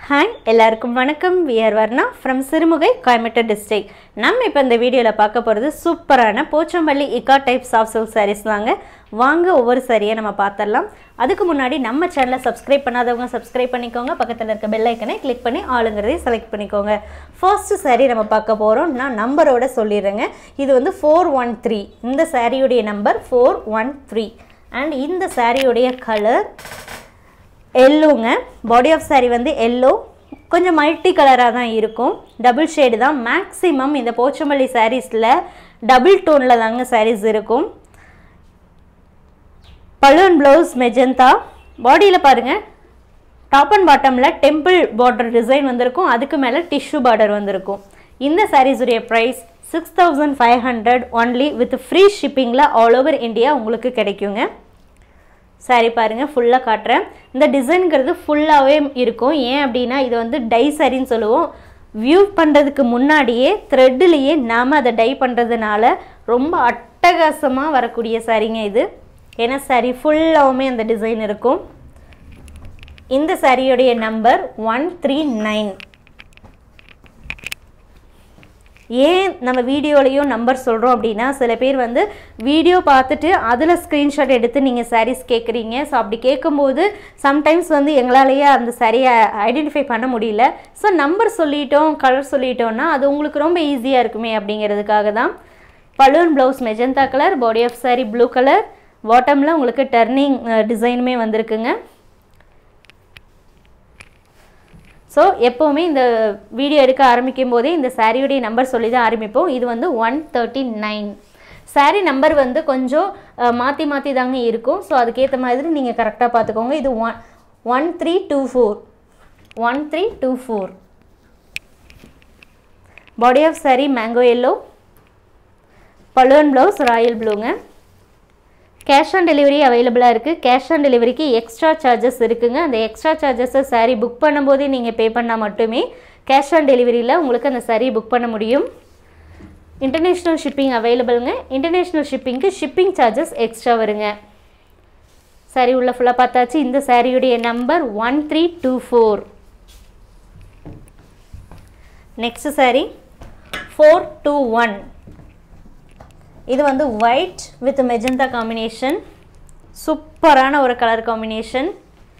hi எல்லாருக்கும் வணக்கம் we're Varna from Sirumugai Coimbatore district நம்ம இப்போ இந்த வீடியோவில் பார்க்க போகிறது சூப்பரான போச்சம்பள்ளி இக்கா டைப் சாஃப்ட் சில்க் சாரீஸ் தாங்க வாங்க ஒவ்வொரு சாரியை நம்ம பார்த்துடலாம் அதுக்கு முன்னாடி நம்ம சேனலை சப்ஸ்கிரைப் பண்ணாதவங்க சப்ஸ்கிரைப் பண்ணிக்கோங்க பக்கத்தில் இருக்க பெல் ஐக்கனை கிளிக் பண்ணி ஆளுங்கிறதையும் செலக்ட் பண்ணிக்கோங்க ஃபர்ஸ்ட் saree நம்ம பார்க்க போகிறோம் நான் நம்பரோட சொல்லிடுறேங்க இது வந்து ஃபோர் ஒன் த்ரீ இந்த சாரியுடைய number four one three and இந்த சாரியுடைய கலர் எல்லோங்க பாடி ஆஃப் saree வந்து எல்லோ கொஞ்சம் மல்டி கலராக தான் இருக்கும் டபுள் ஷேடு தான் மேக்ஸிமம் இந்த போச்சம்பள்ளி சாரீஸில் டபுள் டோனில் தாங்க sarees இருக்கும் பலூன் ப்ளவுஸ் மெஜந்தா பாடியில் பாருங்கள் டாப் அண்ட் பாட்டமில் டெம்பிள் பார்டர் டிசைன் வந்திருக்கும் அதுக்கு மேலே டிஷ்யூ பார்டர் வந்திருக்கும் இந்த சாரீஸுடைய price six thousand five hundred only with free ஷிப்பிங்கில் ஆல் ஓவர் இந்தியா உங்களுக்கு கிடைக்குங்க சாரி பாருங்கள் ஃபுல்லாக காட்டுறேன் இந்த டிசைனுங்கிறது ஃபுல்லாகவே இருக்கும் ஏன் அப்படின்னா இது வந்து டை சாரின்னு சொல்லுவோம் வியூ பண்ணுறதுக்கு முன்னாடியே த்ரெட்டுலேயே நாம் அதை டை பண்ணுறதுனால ரொம்ப அட்டகாசமாக வரக்கூடிய சாரீங்க இது ஏன்னா சாரி ஃபுல்லாகவுமே அந்த டிசைன் இருக்கும் இந்த சாரியுடைய நம்பர் ஒன் த்ரீ நைன் ஏன் நம்ம வீடியோலையும் நம்பர் சொல்கிறோம் அப்படின்னா சில பேர் வந்து வீடியோ பார்த்துட்டு அதில் ஸ்க்ரீன்ஷாட் எடுத்து நீங்கள் சாரீஸ் கேட்குறீங்க ஸோ அப்படி கேட்கும்போது சம்டைம்ஸ் வந்து எங்களாலேயே அந்த சாரியை ஐடென்டிஃபை பண்ண முடியல ஸோ நம்பர் சொல்லிட்டோம் கலர் சொல்லிட்டோம்னா அது உங்களுக்கு ரொம்ப ஈஸியாக இருக்குமே அப்படிங்கிறதுக்காக தான் balloon blouse magenta colour body of saree blue colour பாட்டமில் உங்களுக்கு டர்னிங் டிசைனுமே வந்திருக்குங்க ஸோ எப்போவுமே இந்த வீடியோ எடுக்க ஆரம்பிக்கும் போதே இந்த சாரியுடைய நம்பர் சொல்லி தான் ஆரம்பிப்போம் இது வந்து one thirty nine saree number வந்து கொஞ்சம் மாற்றி மாற்றி தாங்க இருக்கும் ஸோ அதுக்கேற்ற மாதிரி நீங்கள் கரெக்டாக பார்த்துக்கோங்க இது one one three two four one three two four body of saree mango yellow balloon blouse royal ப்ளூங்க கேஷ் ஆன் டெலிவரி அவைலபிளாக இருக்குது கேஷ் ஆன் டெலிவரிக்கு எக்ஸ்ட்ரா சார்ஜஸ் இருக்குங்க அந்த எக்ஸ்ட்ரா சார்ஜஸை சாரீ புக் பண்ணும்போதே நீங்கள் பே பண்ணால் மட்டுமே கேஷ் ஆன் டெலிவரியில் உங்களுக்கு அந்த சாரீ புக் பண்ண முடியும் இன்டர்நேஷ்னல் ஷிப்பிங் அவைலபிளுங்க இன்டர்நேஷ்னல் ஷிப்பிங்க்கு ஷிப்பிங் சார்ஜஸ் எக்ஸ்ட்ரா வருங்க சாரி உள்ள ஃபுல்லாக பார்த்தாச்சு இந்த சாரியுடைய number one three two four next sorry four two one இது வந்து ஒயிட் வித் மெஜந்தா காம்பினேஷன் சூப்பரான ஒரு colour combination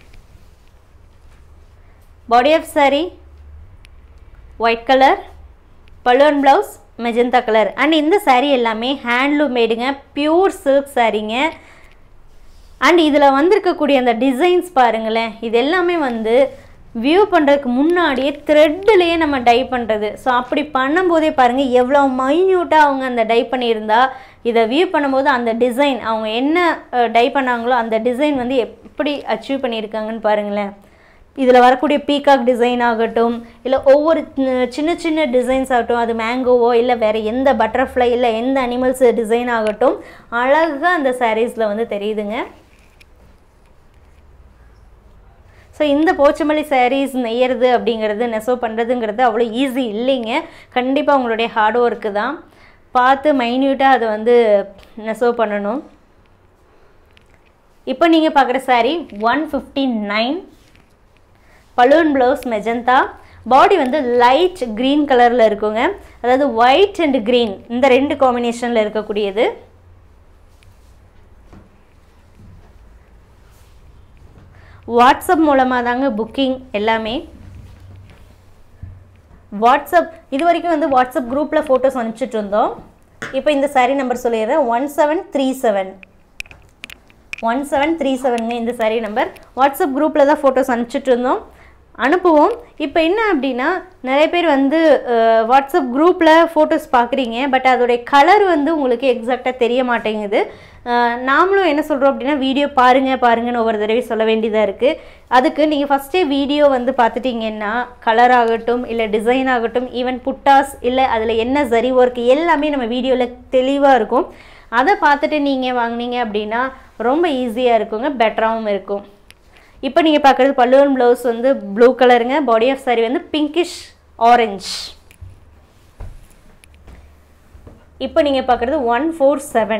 body of saree white colour balloon blouse magenta colour and இந்த சாரீ எல்லாமே ஹேண்ட்லூம் மேடுங்க பியூர் சில்க் சாரீங்க அண்ட் இதில் வந்திருக்கக்கூடிய அந்த டிசைன்ஸ் பாருங்களேன் இது எல்லாமே வந்து வியூ பண்ணுறதுக்கு முன்னாடியே த்ரெட்டுலேயே நம்ம டை பண்ணுறது ஸோ அப்படி பண்ணும்போதே பாருங்கள் எவ்வளோ மைன்யூட்டாக அவங்க அந்த டை பண்ணியிருந்தா இதை வியூ பண்ணும்போது அந்த டிசைன் அவங்க என்ன டை பண்ணாங்களோ அந்த டிசைன் வந்து எப்படி அச்சீவ் பண்ணியிருக்காங்கன்னு பாருங்களேன் இதில் வரக்கூடிய பீகாக் டிசைன் ஆகட்டும் இல்லை ஒவ்வொரு சின்ன சின்ன டிசைன்ஸ் ஆகட்டும் அது மேங்கோவோ இல்லை வேறு எந்த பட்டர்ஃப்ளை இல்லை எந்த அனிமல்ஸ் டிசைன் ஆகட்டும் அழகாக அந்த சாரீஸில் வந்து தெரியுதுங்க ஸோ இந்த போச்சமல்லி சாரீஸ் நெய்யறது அப்படிங்கிறது நெசோ பண்ணுறதுங்கிறது அவ்வளோ ஈஸி இல்லைங்க கண்டிப்பாக உங்களுடைய ஹார்ட் ஒர்க்கு தான் பார்த்து மைன்யூட்டாக அதை வந்து நெசோ பண்ணணும் இப்போ நீங்கள் பார்க்குற saree one fifty nine balloon blouse magenta body வந்து லைட் க்ரீன் கலரில் இருக்குங்க அதாவது ஒயிட் அண்ட் க்ரீன் இந்த ரெண்டு காம்பினேஷனில் இருக்கக்கூடியது வாட்ஸ்அப் மூலமாக தாங்க புக்கிங் எல்லாமே வாட்ஸ்அப் இது வரைக்கும் வந்து வாட்ஸ்அப் குரூப்பில் ஃபோட்டோஸ் அனுப்பிச்சிட்டு இருந்தோம் இப்போ இந்த சாரீ நம்பர் சொல்லிடுறேன் one seven three seven one seven three செவனுங்க இந்த சாரீ நம்பர் வாட்ஸ்அப் குரூப்பில் தான் ஃபோட்டோஸ் அனுப்பிச்சிட்டு இருந்தோம் அனுப்புவோம் இப்போ என்ன அப்படின்னா நிறைய பேர் வந்து வாட்ஸ்அப் குரூப்பில் ஃபோட்டோஸ் பார்க்குறீங்க பட் அதோடைய கலர் வந்து உங்களுக்கு எக்ஸாக்டாக தெரிய மாட்டேங்குது நாமளும் என்ன சொல்கிறோம் அப்படின்னா வீடியோ பாருங்கள் பாருங்கன்னு ஒவ்வொரு தடவை சொல்ல வேண்டியதாக இருக்குது அதுக்கு நீங்கள் ஃபஸ்ட்டே வீடியோ வந்து பார்த்துட்டிங்கன்னா கலர் ஆகட்டும் இல்லை டிசைன் ஆகட்டும் ஈவன் புட்டாஸ் இல்லை அதில் என்ன சரி ஒர்க் எல்லாமே நம்ம வீடியோவில் தெளிவாக இருக்கும் அதை பார்த்துட்டு நீங்கள் வாங்கினீங்க அப்படின்னா ரொம்ப ஈஸியாக இருக்குங்க பெட்டராகவும் இருக்கும் இப்போ நீங்கள் பார்க்குறது பல்லுவன் ப்ளவுஸ் வந்து ப்ளூ கலருங்க பாடி ஆஃப் சாரி வந்து பிங்கிஷ் ஆரஞ்ச் இப்போ நீங்கள் பார்க்குறது ஒன் ஃபோர் செவன்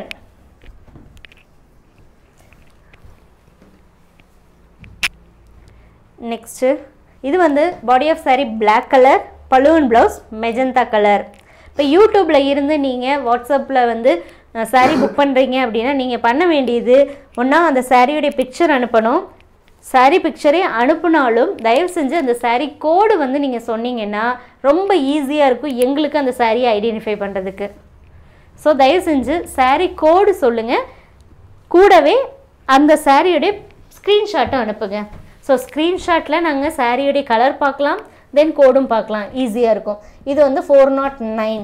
நெக்ஸ்ட்டு இது வந்து body of saree black colour balloon blouse magenta colour இப்போ யூடியூப்பில் இருந்து நீங்கள் வாட்ஸ்அப்பில் வந்து saree புக் பண்ணுறீங்க அப்படின்னா நீங்கள் பண்ண வேண்டியது ஒன்றா அந்த சாரியுடைய பிக்சர் அனுப்பணும் saree பிக்சரே அனுப்புனாலும் தயவு செஞ்சு அந்த saree கோடு வந்து நீங்கள் சொன்னீங்கன்னா ரொம்ப ஈஸியாக இருக்கும் எங்களுக்கு அந்த சாரியை ஐடென்டிஃபை பண்ணுறதுக்கு ஸோ தயவு செஞ்சு saree கோடு சொல்லுங்கள் கூடவே அந்த சாரியோடைய ஸ்க்ரீன்ஷாட்டும் அனுப்புங்க ஸோ ஸ்க்ரீன்ஷாட்டில் நாங்கள் சாரியோடைய கலர் பார்க்கலாம் தென் கோடும் பார்க்கலாம் ஈஸியாக இருக்கும் இது வந்து four nought nine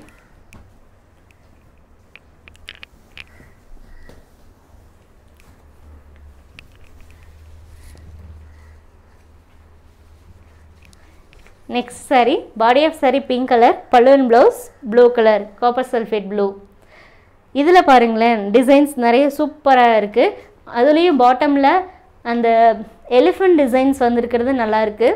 next saree body of saree pink colour balloon blouse blue colour copper sulphate blue இதில் பாருங்களேன் டிசைன்ஸ் நிறைய சூப்பராக இருக்குது அதுலேயும் பாட்டமில் அந்த எலிஃபண்ட் டிசைன்ஸ் வந்திருக்கிறது நல்லா இருக்கு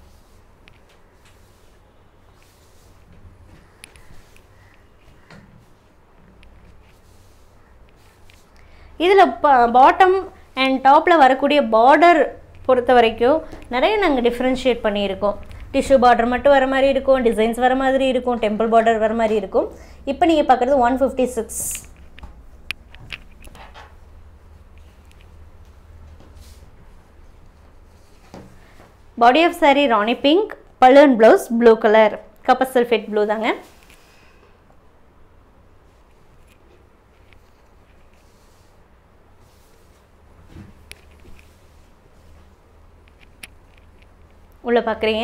இதில் பாட்டம் அண்ட் டாப்பில் வரக்கூடிய பார்டர் பொறுத்த வரைக்கும் நிறைய நாங்கள் டிஃப்ரென்ஷியேட் பண்ணியிருக்கோம் டிஷ்யூ பார்டர் மட்டும் வர மாதிரி இருக்கும் டிசைன்ஸ் வர மாதிரி இருக்கும் டெம்பிள் பார்டர் வர மாதிரி இருக்கும் இப்போ நீங்கள் பார்க்குறது one fifty six body of saree rani pink balloon blouse blue colour copper sulphate blue தாங்க உள்ள பார்க்குறீங்க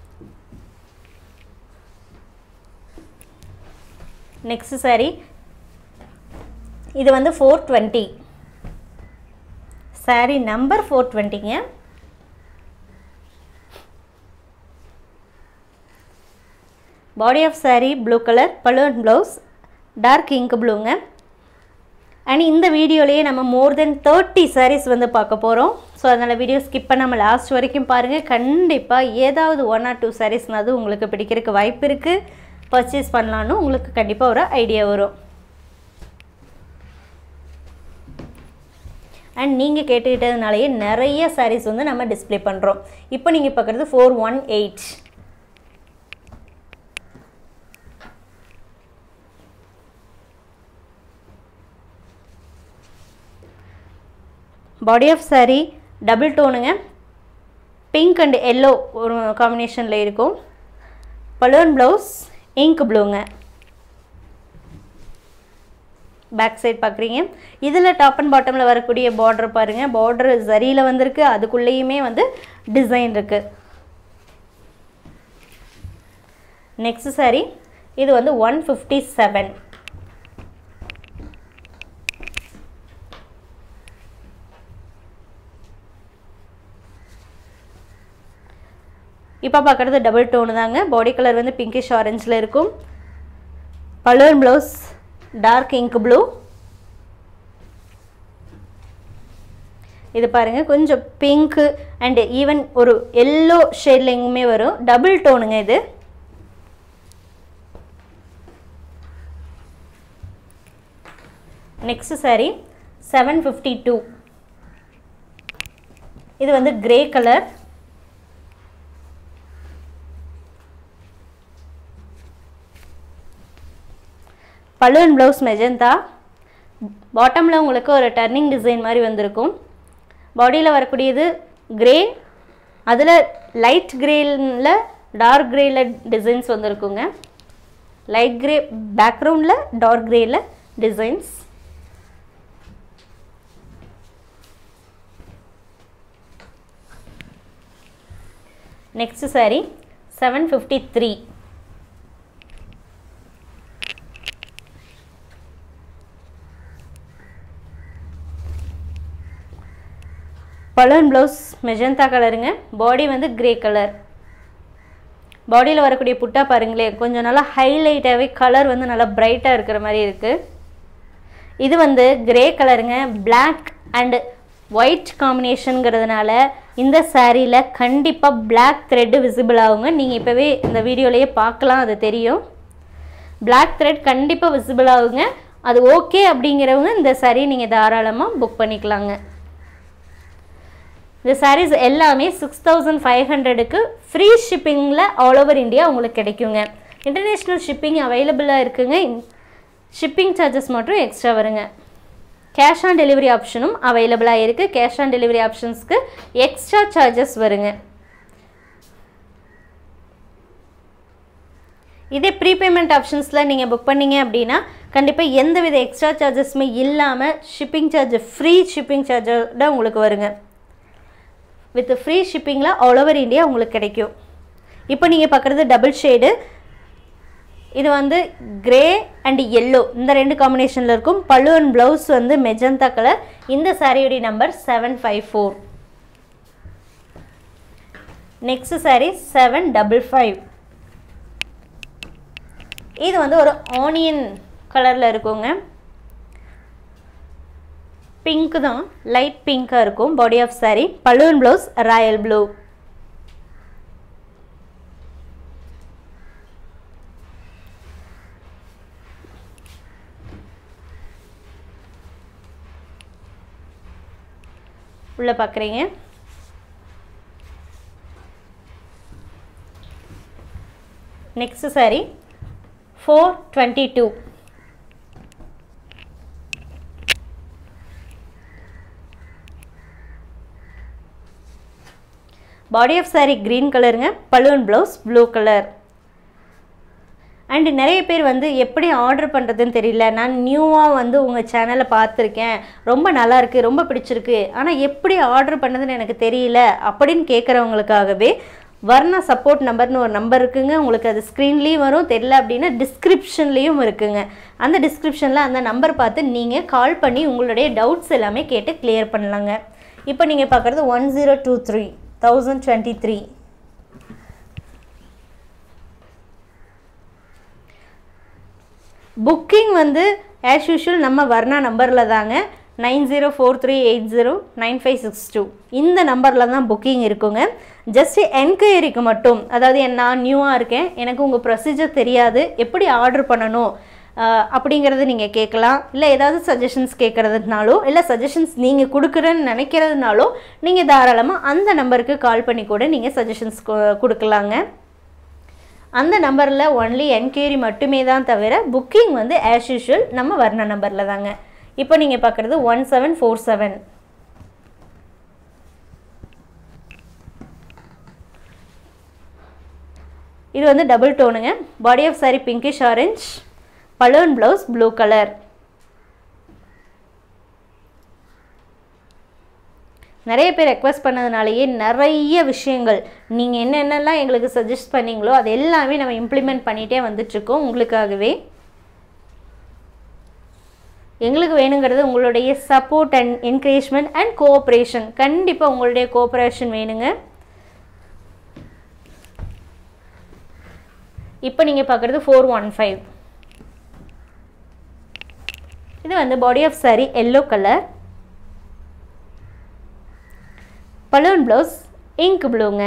நெக்ஸ்ட் saree இது வந்து four twenty saree number four டுவெண்ட்டிங்க body of saree blue colour balloon blouse dark ink ப்ளூங்க அண்ட் இந்த வீடியோலேயே நம்ம மோர் தென் தேர்ட்டி sarees வந்து பார்க்க போகிறோம் ஸோ அதனால் வீடியோ ஸ்கிப் பண்ணாமல் லாஸ்ட் வரைக்கும் பாருங்கள் கண்டிப்பாக ஏதாவது ஒன் ஆர் டூ சாரீஸ்னாவது உங்களுக்கு பிடிக்கிறதுக்கு வாய்ப்பு இருக்குது பர்ச்சேஸ் பண்ணலான்னு உங்களுக்கு கண்டிப்பாக ஒரு ஐடியா வரும் அண்ட் நீங்கள் கேட்டுக்கிட்டதுனாலேயே நிறைய sarees வந்து நம்ம டிஸ்ப்ளே பண்ணுறோம் இப்போ நீங்கள் பார்க்குறது four one eight body of saree double டோனுங்க பிங்க் அண்ட் எல்லோ ஒரு காம்பினேஷனில் இருக்கும் பலூன் ப்ளவுஸ் இங்க் ப்ளூங்க பேக் சைட் பார்க்குறீங்க இதில் டாப் அண்ட் பாட்டமில் வரக்கூடிய பார்டர் பாருங்கள் பார்டர் சரியில் வந்திருக்கு அதுக்குள்ளேயுமே வந்து டிசைன் இருக்குது நெக்ஸ்ட் saree இது வந்து ஒன் ஃபிஃப்டி செவன் இப்போ பார்க்குறது டபுள் டோனு தாங்க பாடி கலர் வந்து பிங்கிஷ் ஆரஞ்சில் இருக்கும் balloon blouse dark ink blue இது பாருங்கள் கொஞ்சம் பிங்க்கு அண்டு ஈவன் ஒரு எல்லோ ஷேட்லிங்குமே வரும் டபுள் டோனுங்க இது next saree seven fifty two இது வந்து grey colour balloon blouse magenta பாட்டமில் உங்களுக்கு ஒரு டர்னிங் டிசைன் மாதிரி வந்திருக்கும் பாடியில் வரக்கூடியது கிரே அதில் லைட் கிரேல டார்க் கிரேயில் டிசைன்ஸ் வந்திருக்குங்க லைட் கிரே பேக்ரவுண்டில் டார்க் கிரேயில் designs next saree seven fifty three balloon blouse magenta கலருங்க பாடி வந்து கிரே கலர் பாடியில் வரக்கூடிய புட்டா பாருங்களேன் கொஞ்சம் நல்லா ஹைலைட்டாகவே கலர் வந்து நல்லா பிரைட்டாக இருக்கிற மாதிரி இருக்குது இது வந்து கிரே கலருங்க பிளாக் அண்டு ஒயிட் காம்பினேஷனுங்கிறதுனால இந்த சாரியில் கண்டிப்பாக பிளாக் த்ரெட்டு விசிபிள் ஆகுங்க நீங்கள் இப்போவே இந்த வீடியோலேயே பார்க்கலாம் அது தெரியும் பிளாக் த்ரெட் கண்டிப்பாக விசிபிள் ஆகுங்க அது ஓகே அப்படிங்கிறவங்க இந்த saree நீங்கள் தாராளமாக புக் பண்ணிக்கலாங்க இந்த sarees எல்லாமே சிக்ஸ் தௌசண்ட் ஃபைவ் ஹண்ட்ரடுக்கு ஃப்ரீ ஷிப்பிங்கில் ஆல் ஓவர் இந்தியா உங்களுக்கு கிடைக்குங்க இன்டர்நேஷ்னல் ஷிப்பிங் அவைலபிளாக இருக்குங்க ஷிப்பிங் சார்ஜஸ் மட்டும் எக்ஸ்ட்ரா வருங்க கேஷ் ஆன் டெலிவரி ஆப்ஷனும் அவைலபிளாக இருக்குது கேஷ் ஆன் டெலிவரி ஆப்ஷன்ஸ்க்கு எக்ஸ்ட்ரா சார்ஜஸ் வருங்க இதே ப்ரீபேமெண்ட் ஆப்ஷன்ஸில் நீங்கள் புக் பண்ணீங்க அப்படின்னா கண்டிப்பாக எந்தவித எக்ஸ்ட்ரா சார்ஜஸுமே இல்லாமல் ஷிப்பிங் சார்ஜ் ஃப்ரீ ஷிப்பிங் சார்ஜோட உங்களுக்கு வருங்க வித் ஃப்ரீ ஷிப்பிங்கில் ஆல் ஓவர் இந்தியா உங்களுக்கு கிடைக்கும் இப்போ நீங்கள் பார்க்குறது டபுள் ஷேடு இது வந்து கிரே அண்ட் எல்லோ இந்த ரெண்டு காம்பினேஷனில் இருக்கும் பல்லு அண்ட் ப்ளவுஸ் வந்து மெஜந்தா கலர் இந்த சாரியுடைய number seven five four next saree seven double five இது வந்து ஒரு ஆனியன் கலரில் இருக்குங்க பிங்க் தான் லைட் பிங்காக இருக்கும் body of saree balloon blouse royal blue உள்ள பார்க்குறீங்க next sorry four twenty two body of saree green கலருங்க balloon blouse blue colour and நிறைய பேர் வந்து எப்படி ஆர்டர் பண்ணுறதுன்னு தெரியல நான் நியூவாக வந்து உங்கள் சேனலை பார்த்துருக்கேன் ரொம்ப நல்லா இருக்கு ரொம்ப பிடிச்சிருக்கு ஆனால் எப்படி ஆர்டர் பண்ணதுன்னு எனக்கு தெரியல அப்படின்னு கேட்குறவங்களுக்காகவே வர்ணா சப்போர்ட் நம்பர்னு ஒரு நம்பர் இருக்குங்க உங்களுக்கு அது ஸ்க்ரீன்லேயும் வரும் தெரியல அப்படின்னா டிஸ்கிரிப்ஷன்லேயும் இருக்குங்க அந்த டிஸ்கிரிப்ஷனில் அந்த நம்பர் பார்த்து நீங்கள் கால் பண்ணி உங்களுடைய டவுட்ஸ் எல்லாமே கேட்டு கிளியர் பண்ணலாங்க இப்போ நீங்கள் பார்க்குறது one zero two three thousand twenty three booking வந்து ஆஸ் யூஷுவல் நம்ம வர்ணா நம்பரில் தாங்க nine zero four three eight zero nine five six two இந்த நம்பரில் தான் புக்கிங் இருக்குங்க ஜஸ்ட் என்கொயரிக்கு மட்டும் அதாவது என் நான் நியூவாக இருக்கேன் எனக்கு உங்கள் ப்ரொசீஜர் தெரியாது எப்படி ஆர்டர் பண்ணணும் ஆஹ், அப்படிங்கிறது நீங்கள் கேட்கலாம் இல்லை ஏதாவது சஜஷன்ஸ் கேட்குறதுனாலோ இல்லை சஜஷன்ஸ் நீங்கள் கொடுக்குறேன்னு நினைக்கிறதுனாலோ நீங்கள் தாராளமாக அந்த நம்பருக்கு கால் பண்ணி கூட நீங்கள் சஜஷன்ஸ் கொடுக்கலாங்க அந்த நம்பரில் ஒன்லி என்கொயரி மட்டுமே தான் தவிர புக்கிங் வந்து ஆஸ் யூஷுவல் நம்ம வர்ண நம்பரில் தாங்க இப்போ நீங்கள் பார்க்குறது ஒன் செவன் ஃபோர் செவன் இது வந்து டபுள் டோனுங்க body of saree pinkish orange balloon blouse blue colour நிறைய பேர் ரெக்வஸ்ட் பண்ணதுனாலேயே நிறைய விஷயங்கள் நீங்கள் என்னென்னலாம் எங்களுக்கு சஜஸ்ட் பண்ணீங்களோ அது எல்லாமே நம்ம இம்ப்ளிமெண்ட் பண்ணிகிட்டே வந்துட்ருக்கோம் உங்களுக்காகவே எங்களுக்கு வேணுங்கிறது உங்களுடைய support and encouragement and cooperation கண்டிப்பாக உங்களுடைய கோஆப்ரேஷன் வேணுங்க இப்போ நீங்கள் பார்க்குறது ஃபோர் ஒன் ஃபைவ் இது வந்து body of saree yellow colour balloon blouse ink ப்ளூங்க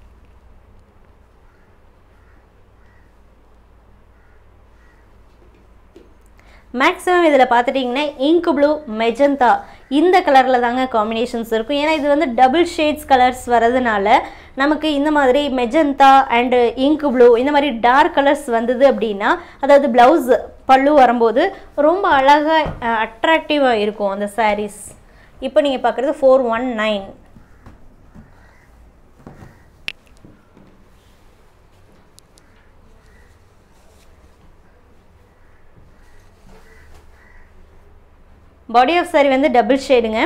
மேக்ஸிமம் இதில் பார்த்துட்டிங்கன்னா இங்க் ப்ளூ மெஜந்தா இந்த கலரில் தாங்க காம்பினேஷன்ஸ் இருக்கும் ஏன்னா இது வந்து டபுள் ஷேட்ஸ் கலர்ஸ் வரதுனால நமக்கு இந்த மாதிரி மெஜந்தா அண்டு இங்க் ப்ளூ இந்த மாதிரி டார்க் கலர்ஸ் வந்தது அப்படின்னா அதாவது ப்ளவுஸ் பல்லு வரும்போது ரொம்ப அழகாக அட்ராக்டிவாக இருக்கும் அந்த சாரீஸ் இப்போ நீங்கள் பார்க்குறது four one nine body of sorry வந்து டபுள் ஷேடுங்க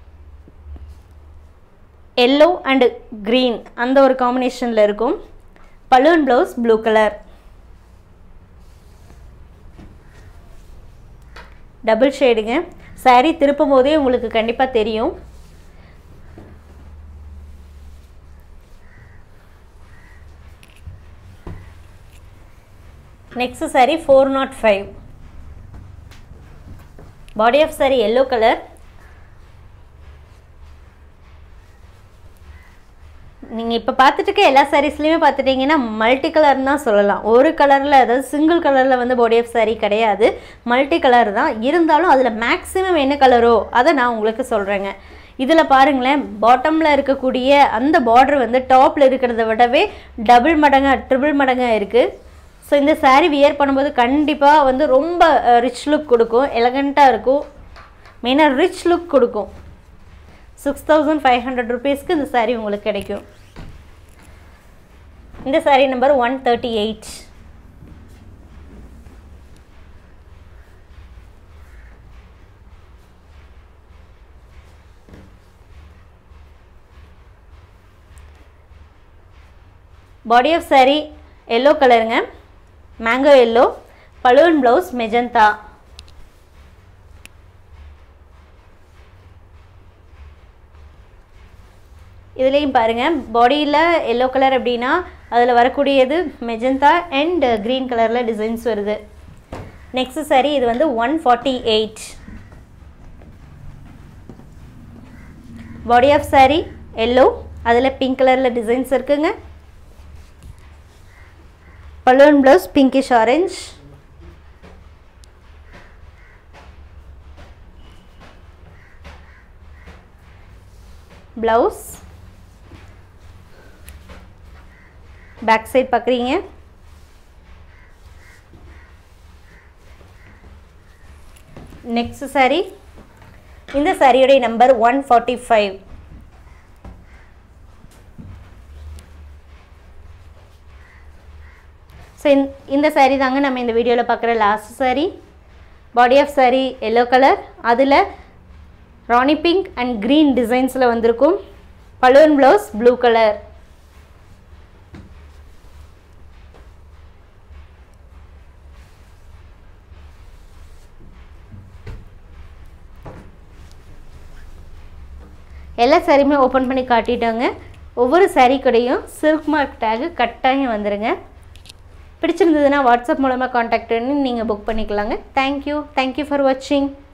எல்லோ அண்டு க்ரீன் அந்த ஒரு காம்பினேஷனில் இருக்கும் balloon blouse blue colour double ஷேடுங்க சாரீ திருப்பும் போதே உங்களுக்கு கண்டிப்பாக தெரியும் next saree four nought five body of saree yellow colour நீங்கள் இப்போ பார்த்துட்டு இருக்க எல்லா சாரீஸ்லையுமே பார்த்துட்டிங்கன்னா மல்டி கலர்னு தான் சொல்லலாம் ஒரு கலரில் அதாவது சிங்கிள் கலரில் வந்து பாடி ஆஃப் சாரி கிடையாது மல்டி கலர் தான் இருந்தாலும் அதில் மேக்ஸிமம் என்ன கலரோ அதை நான் உங்களுக்கு சொல்கிறேங்க இதில் பாருங்களேன் பாட்டமில் இருக்கக்கூடிய அந்த பார்டர் வந்து டாப்பில் இருக்கிறத விடவே டபுள் மடங்காக ட்ரிபிள் மடங்காக இருக்குது ஸோ இந்த saree வியர் பண்ணும்போது கண்டிப்பாக வந்து ரொம்ப ரிச் லுக் கொடுக்கும் எலகண்ட்டாக இருக்கும் மெயினாக ரிச் லுக் கொடுக்கும் சிக்ஸ் தௌசண்ட் ஃபைவ் ஹண்ட்ரட் ருபீஸ்க்கு இந்த saree உங்களுக்கு கிடைக்கும் இந்த saree number one thirty eight body of saree yellow கலருங்க mango yellow balloon blouse magenta இதுலேயும் பாருங்கள் பாடியில் எல்லோ கலர் அப்படின்னா அதில் வரக்கூடியது மெஜந்தா அண்ட் க்ரீன் கலரில் டிசைன்ஸ் வருது நெக்ஸ்ட் saree இது வந்து one forty eight body of saree yellow அதில் பிங்க் கலரில் டிசைன்ஸ் இருக்குங்க balloon blouse pinkish orange blouse back side பார்க்குறீங்க நெக்ஸ்ட் saree இந்த சாரியோடைய number one forty five so இந்த saree தாங்க நம்ம இந்த வீடியோவில் பார்க்குற last saree body of saree yellow colour அதில் ராணி பிங்க் அண்ட் க்ரீன் டிசைன்ஸில் வந்திருக்கும் பலூன் ப்ளவுஸ் ப்ளூ கலர் எல்லா சாரியுமே ஓப்பன் பண்ணி காட்டிட்டாங்க ஒவ்வொரு saree கூடயும் சில்க் மார்க் டேகு கட்டாயம் வந்துடுங்க பிடிச்சிருந்ததுன்னா வாட்ஸ்அப் மூலமாக காண்டாக்ட் பண்ணி நீங்கள் புக் பண்ணிக்கலாங்க தேங்க்யூ தேங்க்யூ ஃபார் வாட்சிங்